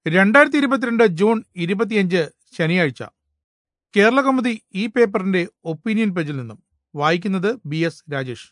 രണ്ടായിരത്തി ഇരുപത്തിരണ്ട് ജൂൺ ഇരുപത്തിയഞ്ച് ശനിയാഴ്ച കേരള കൗമുദി ഈ പേപ്പറിന്റെ ഒപ്പീനിയൻ പേജിൽ നിന്നും വായിക്കുന്നത് ബി എസ് രാജേഷ്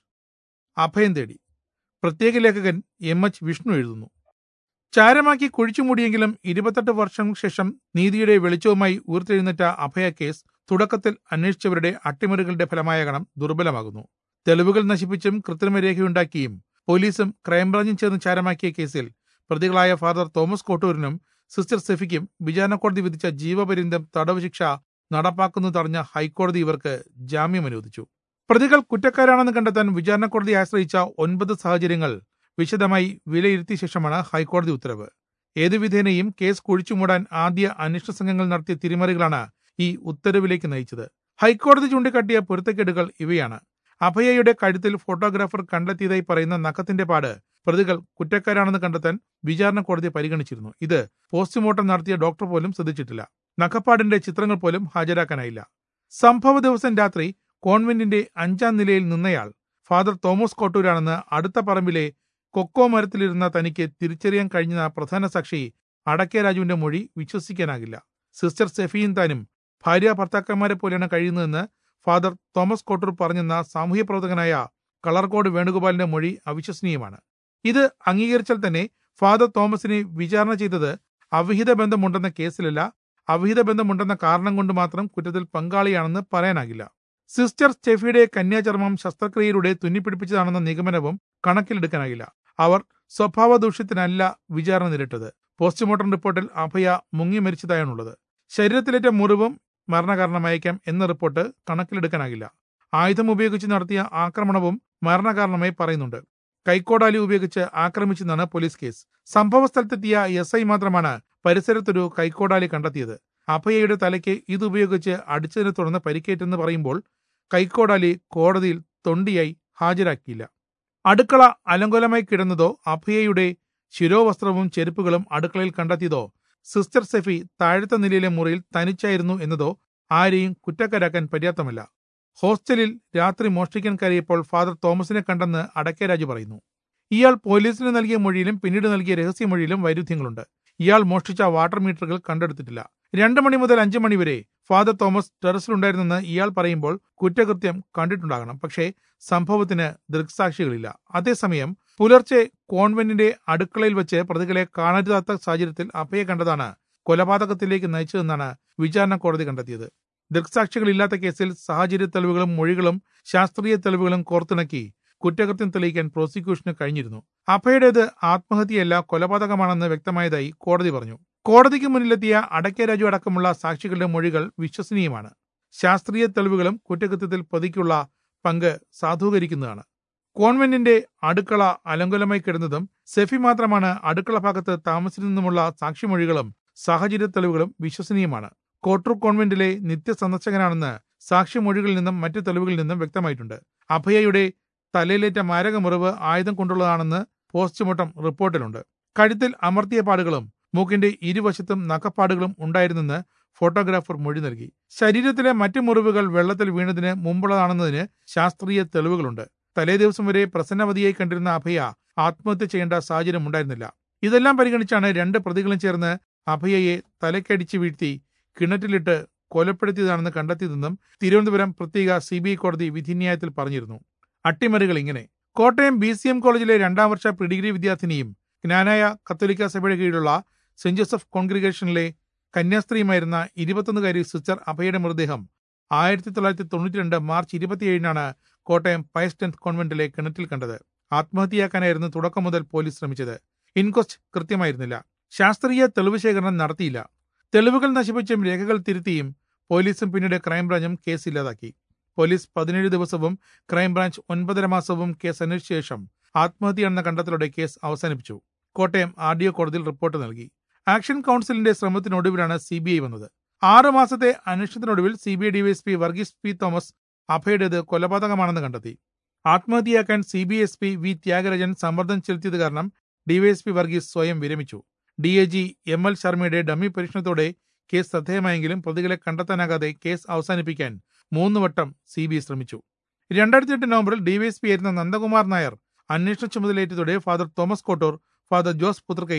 അഭയം തേടി പ്രത്യേക ലേഖകൻ എം എച്ച് വിഷ്ണു എഴുതുന്നു ചാരമാക്കി കുഴിച്ചുമൂടിയെങ്കിലും ഇരുപത്തെട്ട് വർഷങ്ങൾക്ക് ശേഷം നീതിയുടെ വെളിച്ചവുമായി ഉയർത്തെഴുന്നേറ്റ അഭയ കേസ് തുടക്കത്തിൽ അന്വേഷിച്ചവരുടെ അട്ടിമറികളുടെ ഫലമായകണം ദുർബലമാകുന്നു തെളിവുകൾ നശിപ്പിച്ചും കൃത്രിമരേഖയുണ്ടാക്കിയും പോലീസും ക്രൈംബ്രാഞ്ചും ചേർന്ന് ചാരമാക്കിയ കേസിൽ പ്രതികളായ ഫാദർ തോമസ് കോട്ടൂരിനും സിസ്റ്റർ സെഫിക്കും വിചാരണ കോടതി വിധിച്ച ജീവപര്യന്തം തടവ് ശിക്ഷ നടപ്പാക്കുന്നത് തടഞ്ഞ ഹൈക്കോടതി ഇവർക്ക് ജാമ്യം അനുവദിച്ചു പ്രതികൾ കുറ്റക്കാരാണെന്ന് കണ്ടെത്താൻ വിചാരണ കോടതി ആശ്രയിച്ച ഒൻപത് സാഹചര്യങ്ങൾ വിശദമായി വിലയിരുത്തിയ ശേഷമാണ് ഹൈക്കോടതി ഉത്തരവ് ഏതു വിധേനയും കേസ് കുഴിച്ചുമൂടാൻ ആദ്യ അന്വേഷണ സംഘങ്ങൾ നടത്തിയ തിരിമറികളാണ് ഈ ഉത്തരവിലേക്ക് നയിച്ചത് ഹൈക്കോടതി ചൂണ്ടിക്കാട്ടിയ പൊരുത്തക്കേടുകൾ ഇവയാണ് അഭയയുടെ കഴുത്തിൽ ഫോട്ടോഗ്രാഫർ കണ്ടെത്തിയതായി പറയുന്ന നഖത്തിന്റെ പാട് പ്രതികൾ കുറ്റക്കാരാണെന്ന് കണ്ടെത്താൻ വിചാരണ കോടതി പരിഗണിച്ചിരുന്നു ഇത് പോസ്റ്റ്മോർട്ടം നടത്തിയ ഡോക്ടർ പോലും ശ്രദ്ധിച്ചിട്ടില്ല നഖപ്പാടിന്റെ ചിത്രങ്ങൾ പോലും ഹാജരാക്കാനായില്ല സംഭവ ദിവസം രാത്രി കോൺവെന്റിന്റെ അഞ്ചാം നിലയിൽ നിന്നയാൾ ഫാദർ തോമസ് കോട്ടൂരാണെന്ന് അടുത്ത പറമ്പിലെ കൊക്കോ മരത്തിലിരുന്ന തനിക്ക് തിരിച്ചറിയാൻ കഴിഞ്ഞ പ്രധാന സാക്ഷി അടക്കേ രാജുവിന്റെ മൊഴി വിശ്വസിക്കാനാകില്ല സിസ്റ്റർ സെഫിയും താനും ഭാര്യ ഭർത്താക്കന്മാരെ പോലെയാണ് കഴിയുന്നതെന്ന് ഫാദർ തോമസ് കോട്ടൂർ പറഞ്ഞെന്ന സാമൂഹ്യ പ്രവർത്തകനായ കളർകോട് വേണുഗോപാലിന്റെ മൊഴി അവിശ്വസനീയമാണ് ഇത് അംഗീകരിച്ചാൽ തന്നെ ഫാദർ തോമസിനെ വിചാരണ ചെയ്തത് അവിഹിത ബന്ധമുണ്ടെന്ന കേസിലല്ല അവിഹിത ബന്ധമുണ്ടെന്ന കാരണം കൊണ്ട് മാത്രം കുറ്റത്തിൽ പങ്കാളിയാണെന്ന് പറയാനാകില്ല സിസ്റ്റർ സ്റ്റെഫിയുടെ കന്യാചർമ്മം ശസ്ത്രക്രിയയിലൂടെ തുന്നിപ്പിടിപ്പിച്ചതാണെന്ന നിഗമനവും കണക്കിലെടുക്കാനാകില്ല അവർ സ്വഭാവ ദൂഷ്യത്തിനല്ല വിചാരണ നേരിട്ടത് പോസ്റ്റ്മോർട്ടം റിപ്പോർട്ടിൽ അഭയ മുങ്ങി മരിച്ചതായാണുള്ളത് ശരീരത്തിലേറ്റ മുറിവും മരണകാരണമായേക്കാം എന്ന റിപ്പോർട്ട് കണക്കിലെടുക്കാനാകില്ല ആയുധം ഉപയോഗിച്ച് നടത്തിയ ആക്രമണവും മരണകാരണമായി പറയുന്നുണ്ട് കൈക്കോടാലി ഉപയോഗിച്ച് ആക്രമിച്ചെന്നാണ് പോലീസ് കേസ് സംഭവ സ്ഥലത്തെത്തിയ എസ് ഐ മാത്രമാണ് പരിസരത്തൊരു കൈക്കോടാലി കണ്ടെത്തിയത് അഭയയുടെ തലയ്ക്ക് ഇതുപയോഗിച്ച് അടിച്ചതിനെ തുടർന്ന് പരിക്കേറ്റെന്ന് പറയുമ്പോൾ കൈക്കോടാലി കോടതിയിൽ തൊണ്ടിയായി ഹാജരാക്കിയില്ല അടുക്കള അലങ്കോലമായി കിടന്നതോ അഭയയുടെ ശിരോവസ്ത്രവും ചെരുപ്പുകളും അടുക്കളയിൽ കണ്ടെത്തിയതോ സിസ്റ്റർ സെഫി താഴത്തെ നിലയിലെ മുറിയിൽ തനിച്ചായിരുന്നു എന്നതോ ആരെയും കുറ്റക്കാരാക്കാൻ പര്യാപ്തമല്ല ഹോസ്റ്റലിൽ രാത്രി മോഷ്ടിക്കാൻ കയറിയപ്പോൾ ഫാദർ തോമസിനെ കണ്ടെന്ന് അടക്കേരാജു പറയുന്നു ഇയാൾ പോലീസിന് നൽകിയ മൊഴിയിലും പിന്നീട് നൽകിയ രഹസ്യമൊഴിയിലും വൈരുദ്ധ്യങ്ങളുണ്ട് ഇയാൾ മോഷ്ടിച്ച വാട്ടർ മീറ്ററുകൾ കണ്ടെടുത്തിട്ടില്ല രണ്ടു മണി മുതൽ അഞ്ചു മണി വരെ ഫാദർ തോമസ് ടെറസിലുണ്ടായിരുന്നെന്ന് ഇയാൾ പറയുമ്പോൾ കുറ്റകൃത്യം കണ്ടിട്ടുണ്ടാകണം പക്ഷേ സംഭവത്തിന് ദൃക്സാക്ഷികളില്ല അതേസമയം പുലർച്ചെ കോൺവെന്റിന്റെ അടുക്കളയിൽ വെച്ച് പ്രതികളെ കാണരുതാത്ത സാഹചര്യത്തിൽ അഭയെ കണ്ടതാണ് കൊലപാതകത്തിലേക്ക് നയിച്ചതെന്നാണ് വിചാരണ കോടതി കണ്ടെത്തിയത് ദൃക്സാക്ഷികളില്ലാത്ത കേസിൽ സാഹചര്യ തെളിവുകളും മൊഴികളും ശാസ്ത്രീയ തെളിവുകളും കോർത്തിണക്കി കുറ്റകൃത്യം തെളിയിക്കാൻ പ്രോസിക്യൂഷന് കഴിഞ്ഞിരുന്നു അഭയുടേത് ആത്മഹത്യയല്ല കൊലപാതകമാണെന്ന് വ്യക്തമായതായി കോടതി പറഞ്ഞു കോടതിക്ക് മുന്നിലെത്തിയ അടക്ക രാജു അടക്കമുള്ള സാക്ഷികളുടെ മൊഴികൾ വിശ്വസനീയമാണ് ശാസ്ത്രീയ തെളിവുകളും കുറ്റകൃത്യത്തിൽ പ്രതിക്കുള്ള പങ്ക് സാധൂകരിക്കുന്നതാണ് കോൺവെന്റിന്റെ അടുക്കള അലങ്കുലമായി കിടന്നതും സെഫി മാത്രമാണ് അടുക്കള ഭാഗത്ത് താമസിക്കുന്നതുമുള്ള സാക്ഷിമൊഴികളും സാഹചര്യ തെളിവുകളും വിശ്വസനീയമാണ് കോട്ടൂർ കോൺവെന്റിലെ നിത്യ സന്ദർശകനാണെന്ന് സാക്ഷിമൊഴികളിൽ നിന്നും മറ്റു തെളിവുകളിൽ നിന്നും വ്യക്തമായിട്ടുണ്ട് അഭയയുടെ തലയിലേറ്റ മാരക മുറിവ് ആയുധം കൊണ്ടുള്ളതാണെന്ന് പോസ്റ്റ്മോർട്ടം റിപ്പോർട്ടിലുണ്ട് കഴുത്തിൽ അമർത്തിയ പാടുകളും മൂക്കിന്റെ ഇരുവശത്തും നഖപ്പാടുകളും ഉണ്ടായിരുന്നെന്ന് ഫോട്ടോഗ്രാഫർ മൊഴി നൽകി ശരീരത്തിലെ മറ്റു മുറിവുകൾ വെള്ളത്തിൽ വീണതിന് മുമ്പുള്ളതാണെന്നതിന് ശാസ്ത്രീയ തെളിവുകളുണ്ട് തലേ ദിവസം വരെ പ്രസന്നവതിയായി കണ്ടിരുന്ന അഭയ ആത്മഹത്യ ചെയ്യേണ്ട സാഹചര്യം ഉണ്ടായിരുന്നില്ല ഇതെല്ലാം പരിഗണിച്ചാണ് രണ്ട് പ്രതികളും ചേർന്ന് അഭയയെ തലക്കടിച്ച് വീഴ്ത്തി കിണറ്റിലിട്ട് കൊലപ്പെടുത്തിയതാണെന്ന് കണ്ടെത്തിയതെന്നും തിരുവനന്തപുരം പ്രത്യേക സി ബി ഐ കോടതി വിധിന്യായത്തിൽ പറഞ്ഞിരുന്നു അട്ടിമറികൾ ഇങ്ങനെ കോട്ടയം ബി സി എം കോളേജിലെ രണ്ടാം വർഷ പ്രിഡിഗ്രി വിദ്യാർത്ഥിനിയും ജ്ഞാനായ കത്തോലിക്ക സഭയുടെ കീഴിലുള്ള സെന്റ് ജോസഫ് കോൺഗ്രിഗേഷനിലെ കന്യാസ്ത്രീയുമായിരുന്ന ഇരുപത്തൊന്നുകാരി സിസ്റ്റർ അഭയുടെ മൃതദേഹം ആയിരത്തി തൊള്ളായിരത്തി തൊണ്ണൂറ്റി രണ്ട് മാർച്ച് ഇരുപത്തിയേഴിനാണ് കോട്ടയം പയസ് ടെൻത്ത് കോൺവെന്റിലെ കിണറ്റിൽ കണ്ടത് ആത്മഹത്യയാക്കാനായിരുന്നു തുടക്കം മുതൽ പോലീസ് ശ്രമിച്ചത് ഇൻക്വസ്റ്റ് കൃത്യമായിരുന്നില്ല ശാസ്ത്രീയ തെളിവ് ശേഖരണം നടത്തിയില്ല തെളിവുകൾ നശിപ്പിച്ചും രേഖകൾ തിരുത്തിയും പോലീസും പിന്നീട് ക്രൈംബ്രാഞ്ചും കേസ് ഇല്ലാതാക്കി പോലീസ് പതിനേഴ് ദിവസവും ക്രൈംബ്രാഞ്ച് ഒൻപതര മാസവും കേസ് അന്വേഷിച്ച ശേഷം ആത്മഹത്യയാണെന്ന കണ്ടെത്തലോടെ കേസ് അവസാനിപ്പിച്ചു കോട്ടയം ആർ ഡി ഒ കോടതിയിൽ റിപ്പോർട്ട് നൽകി ആക്ഷൻ കൌൺസിലിന്റെ ശ്രമത്തിനൊടുവിലാണ് സി ബി ഐ വന്നത് ആറ് മാസത്തെ അന്വേഷണത്തിനൊടുവിൽ C B I DYSP Varghese P Thomas അഭയുടേത് കൊലപാതകമാണെന്ന് കണ്ടെത്തി ആത്മഹത്യയാക്കാൻ C B S P V Thyagarajan സമ്മർദ്ദം ചെലുത്തിയത് കാരണം ഡിവൈഎസ്പി വർഗീസ് സ്വയം വിരമിച്ചു D A G M L ശർമ്മയുടെ ഡമ്മി പരീക്ഷണത്തോടെ കേസ് ശ്രദ്ധേയമായെങ്കിലും പ്രതികളെ കണ്ടെത്താനാകാതെ കേസ് അവസാനിപ്പിക്കാൻ മൂന്ന് വട്ടം സി ബി ഐ ശ്രമിച്ചു രണ്ടായിരത്തി എട്ട് നവംബറിൽ ഡിവൈഎസ്പി ആയിരുന്ന നന്ദകുമാർ നായർ അന്വേഷണ ചുമതലയേറ്റതോടെ ഫാദർ തോമസ് കോട്ടൂർ ഫാദർ ജോസ് പുത്രക്കയിൽ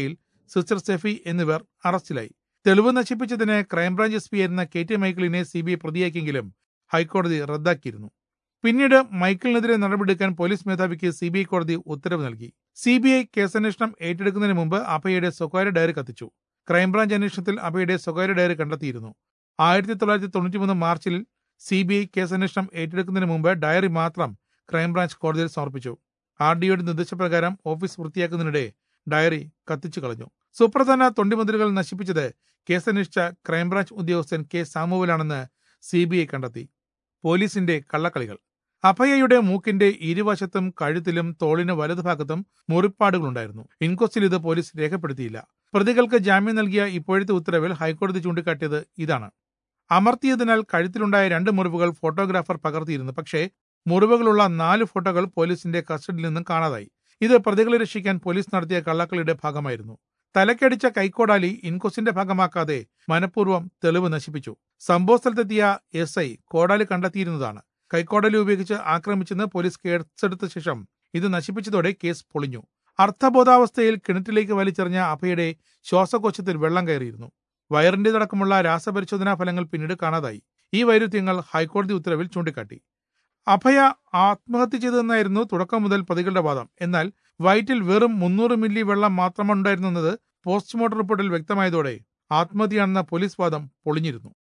സിസ്റ്റർ സെഫി എന്നിവർ അറസ്റ്റിലായി തെളിവ് നശിപ്പിച്ചതിന് ക്രൈംബ്രാഞ്ച് എസ് പി ആയിരുന്ന കെ ടി മൈക്കിളിനെ സി ബി ഐ പ്രതിയാക്കിയെങ്കിലും ഹൈക്കോടതി റദ്ദാക്കിയിരുന്നു പിന്നീട് മൈക്കിളിനെതിരെ നടപടിയെടുക്കാൻ പോലീസ് മേധാവിക്ക് സി ബി ഐ കോടതി ഉത്തരവ് നൽകി സി ബി ഐ കേസന്വേഷണം ഏറ്റെടുക്കുന്നതിന് മുമ്പ് അഭയയുടെ സ്വകാര്യ ഡയറി കത്തിച്ചു ക്രൈംബ്രാഞ്ച് അന്വേഷണത്തിൽ അഭയയുടെ സ്വകാര്യ ഡയറി കണ്ടെത്തിയിരുന്നു ആയിരത്തി തൊള്ളായിരത്തി തൊണ്ണൂറ്റിമൂന്ന് മാർച്ചിൽ സി ബി ഐ കേസന്വേഷണം ഏറ്റെടുക്കുന്നതിന് മുമ്പ് ഡയറി മാത്രം ക്രൈംബ്രാഞ്ച് കോടതിയിൽ സമർപ്പിച്ചു ആർ ഡിഒയുടെ നിർദ്ദേശപ്രകാരം ഓഫീസ് വൃത്തിയാക്കുന്നതിനിടെ ഡയറി കത്തിച്ചു കളഞ്ഞു സുപ്രധാന തൊണ്ടിമുതലുകൾ നശിപ്പിച്ചത് കേസന്വേഷിച്ച ക്രൈംബ്രാഞ്ച് ഉദ്യോഗസ്ഥൻ കെ സാമുവലാണെന്ന് സി ബി ഐ കണ്ടെത്തി പോലീസിന്റെ കള്ളക്കളികൾ അഭയയുടെ മൂക്കിന്റെ ഇരുവശത്തും കഴുത്തിലും തോളിന് വലതുഭാഗത്തും മുറിപ്പാടുകളുണ്ടായിരുന്നു ഇൻക്വസ്റ്റിൽ ഇത് പോലീസ് രേഖപ്പെടുത്തിയില്ല പ്രതികൾക്ക് ജാമ്യം നൽകിയ ഇപ്പോഴത്തെ ഉത്തരവിൽ ഹൈക്കോടതി ചൂണ്ടിക്കാട്ടിയത് ഇതാണ് അമർത്തിയതിനാൽ കഴുത്തിലുണ്ടായ രണ്ട് മുറിവുകൾ ഫോട്ടോഗ്രാഫർ പകർത്തിയിരുന്നു പക്ഷേ മുറിവുകളുള്ള നാല് ഫോട്ടോകൾ പോലീസിന്റെ കസ്റ്റഡിയിൽ നിന്നും കാണാതായി ഇത് പ്രതികളെ രക്ഷിക്കാൻ പോലീസ് നടത്തിയ കള്ളക്കളിയുടെ ഭാഗമായിരുന്നു തലക്കടിച്ച കൈക്കോടാലി ഇൻക്വസ്റ്റിന്റെ ഭാഗമാക്കാതെ മനഃപൂർവ്വം തെളിവ് നശിപ്പിച്ചു സംഭവ സ്ഥലത്തെത്തിയ എസ് ഐ കോടാലി കണ്ടെത്തിയിരുന്നതാണ് കൈക്കോടാലി ഉപയോഗിച്ച് ആക്രമിച്ചെന്ന് പോലീസ് കേസെടുത്ത ശേഷം ഇത് നശിപ്പിച്ചതോടെ കേസ് പൊളിഞ്ഞു അർത്ഥബോധാവസ്ഥയിൽ കിണറ്റിലേക്ക് വലിച്ചെറിഞ്ഞ അഭയുടെ ശ്വാസകോശത്തിൽ വെള്ളം കയറിയിരുന്നു വയറിന്റേതടക്കമുള്ള രാസപരിശോധനാ ഫലങ്ങൾ പിന്നീട് കാണാതായി ഈ വൈരുദ്ധ്യങ്ങൾ ഹൈക്കോടതി ഉത്തരവിൽ ചൂണ്ടിക്കാട്ടി അഭയ ആത്മഹത്യ ചെയ്തതെന്നായിരുന്നു തുടക്കം മുതൽ പ്രതികളുടെ വാദം എന്നാൽ വയറ്റിൽ വെറും മുന്നൂറ് മില്ലി വെള്ളം മാത്രമുണ്ടായിരുന്നത് പോസ്റ്റ്മോർട്ടം റിപ്പോർട്ടിൽ വ്യക്തമായതോടെ ആത്മഹത്യയാണെന്ന പോലീസ് വാദം പൊളിഞ്ഞിരുന്നു